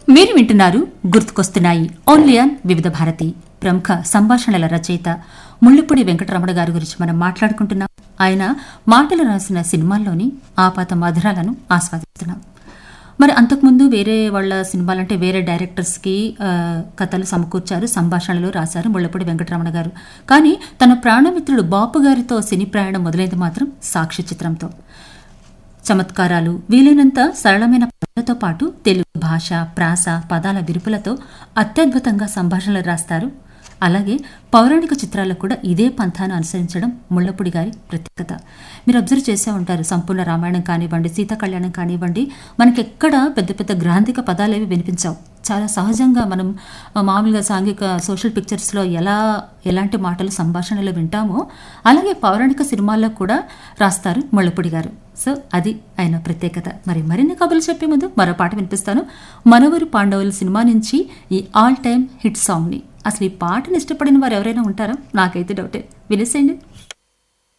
మీరు వింటున్నారు గుర్తుకొస్తున్నాయి ఓన్లీ ఆన్ వివిధ భారతి ప్రముఖ సంభాషణల రచయిత ముళ్ళుపూడి వెంకటరమణ గారి గురించి మనం మాట్లాడుకుంటున్నాం ఆయన మాటలు రాసిన సినిమాల్లోని ఆపాత మధురాలను ఆస్వాదిస్తున్నాం మరి అంతకుముందు వేరే వాళ్ళ సినిమాలంటే వేరే డైరెక్టర్స్కి ఆ, కథలు సమకూర్చారు సంభాషణలు రాశారు ముళ్ళపూడి వెంకటరమణ గారు కానీ తన ప్రాణమిత్రుడు బాపు గారితో సినీ ప్రయాణం మొదలైంది మాత్రం సాక్షి చిత్రంతో చమత్కారాలు వీలైనంత సరళమైన పదాలతో పాటు తెలుగు భాష ప్రాస పదాల విరుపులతో అత్యద్భుతంగా సంభాషణలు రాస్తారు అలాగే పౌరాణిక చిత్రాలకు కూడా ఇదే పంథాను అనుసరించడం ముళ్ళపూడి గారి ప్రత్యేకత మీరు అబ్జర్వ్ చేసే ఉంటారు సంపూర్ణ రామాయణం కానివ్వండి సీతా కళ్యాణం కానివ్వండి మనకి ఎక్కడ పెద్ద పెద్ద గ్రాంధిక పదాలు ఏవి వినిపించవు చాలా సహజంగా మనం ఆ, మామూలుగా సాంఘిక సోషల్ పిక్చర్స్లో ఎలా ఎలాంటి మాటలు సంభాషణలు వింటామో అలాగే పౌరాణిక సినిమాల్లో కూడా రాస్తారు ముళ్ళపూడి గారు సో అది ఆయన ప్రత్యేకత మరి మరిన్ని కబుర్లు చెప్పే ముందు మరో పాట వినిపిస్తాను మనవరు పాండవులు సినిమా నుంచి ఈ ఆల్ టైమ్ హిట్ సాంగ్ని అసలు ఈ పాటను ఇష్టపడిన వారు ఎవరైనా ఉంటారా నాకైతే డౌటే వినేసేయండి